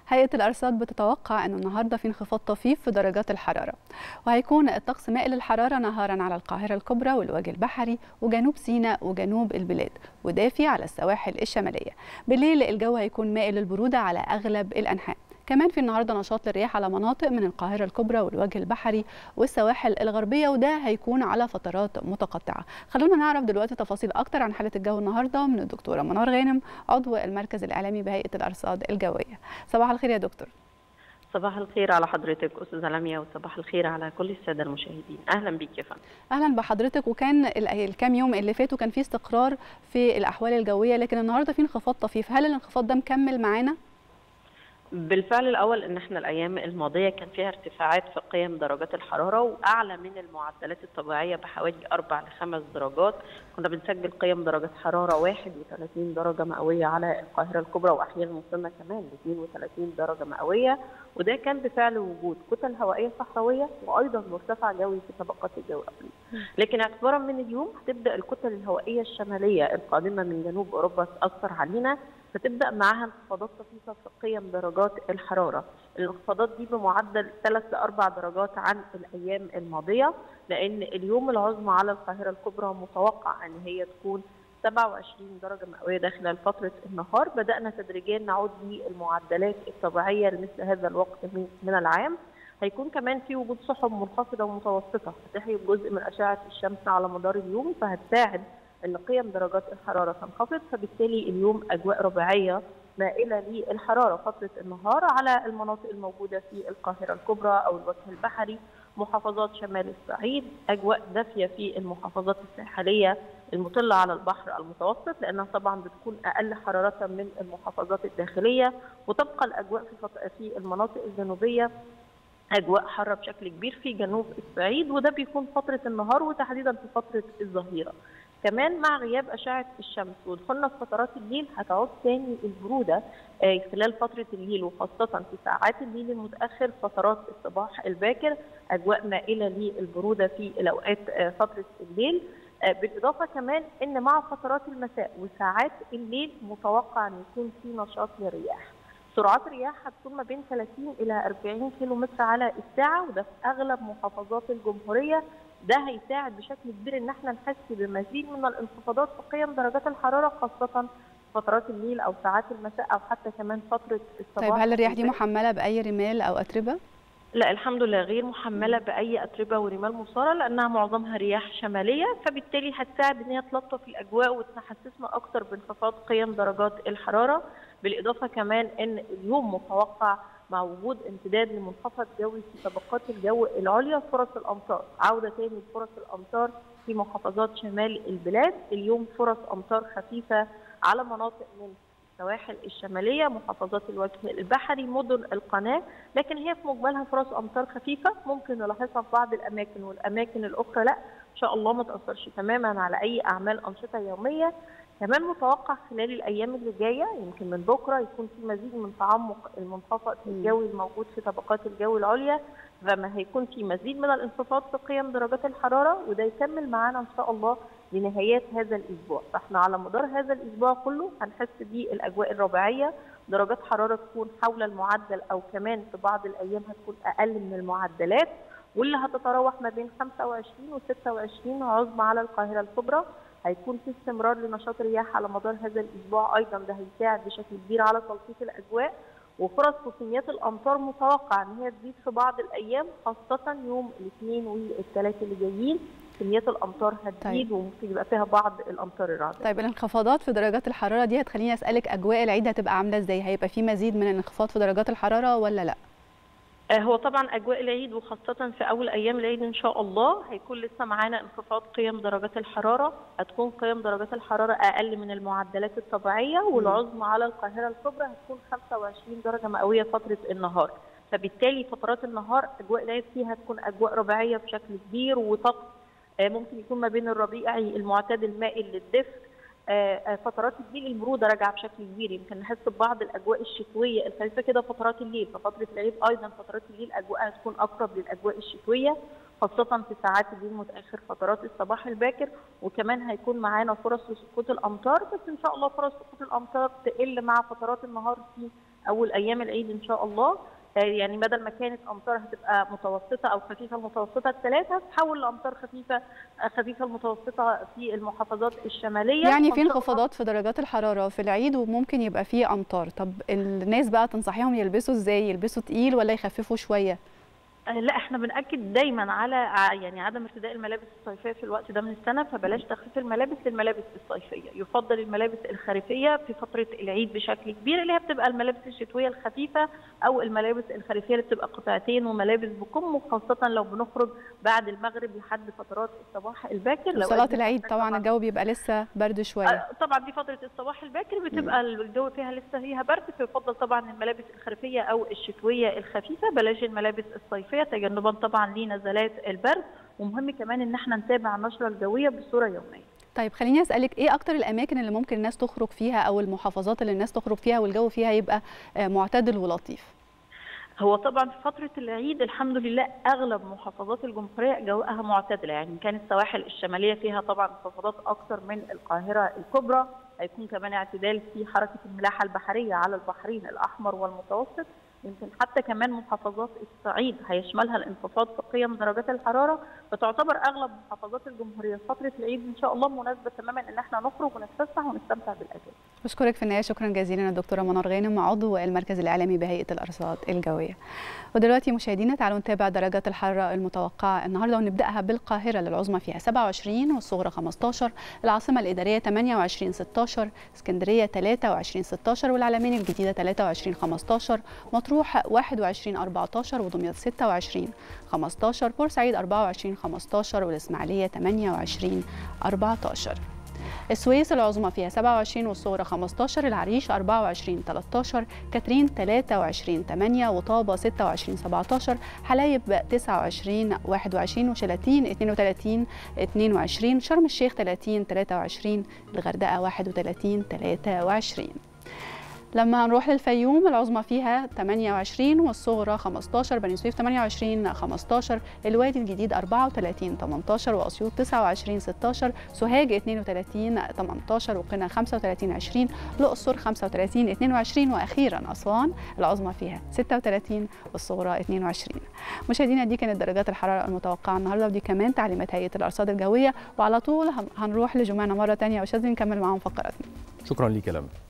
هيئة الأرصاد بتتوقع أن النهاردة في انخفاض طفيف في درجات الحرارة وهيكون الطقس مائل الحرارة نهارا على القاهرة الكبرى والوجه البحري وجنوب سيناء وجنوب البلاد ودافي على السواحل الشمالية بالليل الجو هيكون مائل البرودة على أغلب الأنحاء كمان في النهارده نشاط للرياح على مناطق من القاهره الكبرى والوجه البحري والسواحل الغربيه وده هيكون على فترات متقطعه. خلونا نعرف دلوقتي تفاصيل اكتر عن حاله الجو النهارده من الدكتوره منار غانم عضو المركز الاعلامي بهيئه الارصاد الجويه. صباح الخير يا دكتور. صباح الخير على حضرتك استاذه لميا وصباح الخير على كل الساده المشاهدين اهلا بيك يا فندم اهلا بحضرتك وكان الكام يوم اللي فاتوا كان في استقرار في الاحوال الجويه لكن النهارده في انخفاض طفيف هل الانخفاض ده مكمل معانا بالفعل الاول ان احنا الايام الماضيه كان فيها ارتفاعات في قيم درجات الحراره واعلى من المعدلات الطبيعيه بحوالي 4 ل 5 درجات كنا بنسجل قيم درجه حراره 31 درجه مئويه على القاهره الكبرى واحيانا وصلنا كمان ل 32 درجه مئويه وده كان بفعل وجود كتل هوائيه صحراويه وايضا مرتفع جوي في طبقات الجو الأقليمي لكن اعتبارا من اليوم هتبدا الكتل الهوائيه الشماليه القادمه من جنوب اوروبا تاثر علينا فتبدا معاها انخفاضات طفيفه في قيم درجات الحراره، الانخفاضات دي بمعدل 3 ل 4 درجات عن الايام الماضيه لان اليوم العظمى على القاهره الكبرى متوقع ان هي تكون 27 درجه مئويه داخل فتره النهار، بدانا تدريجيا نعود للمعدلات الطبيعيه لمثل هذا الوقت من العام. هيكون كمان في وجود سحب منخفضه ومتوسطه هتحجب جزء من اشعه الشمس على مدار اليوم فهتساعد ان قيم درجات الحراره تنخفض فبالتالي اليوم اجواء ربيعيه مائله للحراره فتره النهار على المناطق الموجوده في القاهره الكبرى او الوجه البحري محافظات شمال الصعيد اجواء دافيه في المحافظات الساحليه المطله على البحر المتوسط لانها طبعا بتكون اقل حراره من المحافظات الداخليه وتبقى الاجواء في في المناطق الجنوبيه اجواء حاره بشكل كبير في جنوب الصعيد وده بيكون فتره النهار وتحديدا في فتره الظهيره كمان مع غياب اشعه الشمس ودخولنا في فترات الليل هتعود تاني البروده خلال فتره الليل وخاصه في ساعات الليل المتاخر فترات الصباح الباكر اجواء مائله للبروده في الاوقات فتره الليل بالاضافه كمان ان مع فترات المساء وساعات الليل متوقع ان يكون في نشاط للرياح سرعات الرياح هتكون ما بين 30 الى 40 كيلو متر على الساعه وده في اغلب محافظات الجمهوريه ده هيساعد بشكل كبير ان احنا نحس بمزيد من الانخفاضات في قيم درجات الحراره خاصه فترات الليل او ساعات المساء او حتى كمان فتره الصباح طيب هل الرياح دي محمله باي رمال او اتربه؟ لا الحمد لله غير محمله باي اتربه ورمال مصاره لانها معظمها رياح شماليه فبالتالي هتساعد ان هي تلطف الاجواء وتحسسنا اكثر بانخفاض قيم درجات الحراره بالاضافه كمان ان اليوم متوقع مع وجود امتداد لمنخفض جوي في طبقات الجو العليا فرص الامطار عوده تاني لفرص الامطار في محافظات شمال البلاد اليوم فرص امطار خفيفه على مناطق من السواحل الشماليه محافظات الوجه البحري مدن القناه لكن هي في مجملها فرص امطار خفيفه ممكن نلاحظها في بعض الاماكن والاماكن الاخرى لا ان شاء الله ما تاثرش تماما على اي اعمال انشطه يوميه كمان متوقع خلال الايام اللي جايه يمكن من بكره يكون في مزيد من تعمق المنخفض الجوي الموجود في طبقات الجو العليا فما هيكون في مزيد من الانخفاض في قيم درجات الحراره وده يكمل معانا ان شاء الله لنهايات هذا الاسبوع فاحنا على مدار هذا الاسبوع كله هنحس بالاجواء الربيعيه درجات حراره تكون حول المعدل او كمان في بعض الايام هتكون اقل من المعدلات واللي هتتراوح ما بين 25 و 26 عظمى على القاهره الكبرى هيكون في استمرار لنشاط الرياح على مدار هذا الاسبوع ايضا ده هيساعد بشكل كبير على تلطيف الاجواء وفرص كميات الامطار متوقع ان هي تزيد في بعض الايام خاصه يوم الاثنين والثلاث اللي جايين كميات الامطار هتزيد طيب. وممكن يبقى فيها بعض الامطار الرعديه. طيب الانخفاضات في درجات الحراره دي هتخليني اسالك اجواء العيد هتبقى عامله ازاي؟ هيبقى في مزيد من الانخفاض في درجات الحراره ولا لا؟ هو طبعا اجواء العيد وخاصه في اول ايام العيد ان شاء الله هيكون لسه معانا انخفاض قيم درجات الحراره هتكون قيم درجات الحراره اقل من المعدلات الطبيعيه والعظمى على القاهره الكبرى هتكون 25 درجه مئويه فتره النهار فبالتالي فترات النهار اجواء العيد فيها تكون اجواء ربيعيه بشكل كبير وطقس ممكن يكون ما بين الربيعي المعتدل المائل للدفء فترات الليل البروده راجعه بشكل كبير يمكن نحس ببعض الاجواء الشتويه الخفيفه كده فترات الليل ففتره العيد ايضا فترات الليل اجواءها تكون اقرب للاجواء الشتويه خاصة في ساعات الليل متأخر فترات الصباح الباكر وكمان هيكون معانا فرص لسقوط الأمطار بس إن شاء الله فرص سقوط الأمطار تقل مع فترات النهار في اول ايام العيد ان شاء الله يعني بدل ما كانت امطار هتبقى متوسطه او خفيفه المتوسطه الثلاثه تحول لامطار خفيفه خفيفه المتوسطه في المحافظات الشماليه يعني في انخفاضات في درجات الحراره في العيد وممكن يبقى في امطار طب الناس بقى تنصحيهم يلبسوا ازاي يلبسوا تقيل ولا يخففوا شويه لا احنا بناكد دايما على يعني عدم ارتداء الملابس الصيفيه في الوقت ده من السنه فبلاش تخفيف الملابس للملابس الصيفيه يفضل الملابس الخريفيه في فتره العيد بشكل كبير اللي هي بتبقى الملابس الشتويه الخفيفه او الملابس الخريفيه اللي بتبقى قطعتين وملابس بكم وخاصه لو بنخرج بعد المغرب لحد فترات الصباح الباكر لو صلاه العيد طبعا الجو بيبقى لسه برد شويه طبعا دي فتره الصباح الباكر بتبقى الجو فيها لسه فيها برد فيفضل طبعا الملابس الخريفيه او الشتويه الخفيفه بلاش الملابس الصيفيه تجنبا طبعا لنزلات البرد ومهم كمان ان احنا نتابع النشره الجويه بصوره يوميه طيب خليني اسالك ايه اكتر الاماكن اللي ممكن الناس تخرج فيها او المحافظات اللي الناس تخرج فيها والجو فيها يبقى معتدل ولطيف هو طبعا في فتره العيد الحمد لله اغلب محافظات الجمهوريه جوها معتدله يعني كانت السواحل الشماليه فيها طبعا انخفاضات اكثر من القاهره الكبرى هيكون كمان اعتدال في حركه الملاحه البحريه على البحرين الاحمر والمتوسط يمكن حتى كمان محافظات الصعيد هيشملها الانخفاض في قيم درجات الحراره فتعتبر اغلب محافظات الجمهوريه فتره العيد ان شاء الله مناسبه تماما ان احنا نخرج ونتفسح ونستمتع بالاجازه. بشكرك في النهايه شكرا جزيلا الدكتوره منار غانم عضو المركز الاعلامي بهيئه الارصاد الجويه. ودلوقتي مشاهدينا تعالوا نتابع درجات الحراره المتوقعه النهارده ونبداها بالقاهره للعظمى فيها 27 والصغرى 15 العاصمه الاداريه 28 16 اسكندريه 23 16 والعلمين الجديده 23 15 مطروح 21 14 ودمياط 26 15 بورسعيد 24 15 والاسماعيليه 28 14 السويس العظمى فيها 27 والصغرى 15 العريش 24 13 كاترين 23 8 وطابة 26 17 حلايب 29 21 وشلاتين 32 22 شرم الشيخ 30 23 الغردقة 31 23 لما هنروح للفيوم العظمى فيها 28 والصغرى 15 بني سويف 28 15 الوادي الجديد 34 18 واسيوط 29 16 سوهاج 32 18 وقنا 35 20 الاقصر 35 22 واخيرا اسوان العظمى فيها 36 والصغرى 22 مشاهدينا دي كانت درجات الحراره المتوقعه النهارده ودي كمان تعليمات هيئه الارصاد الجويه وعلى طول هنروح لجمعنا مره ثانيه وشاذلي نكمل معاهم فقراتنا شكرا ليك يا لمى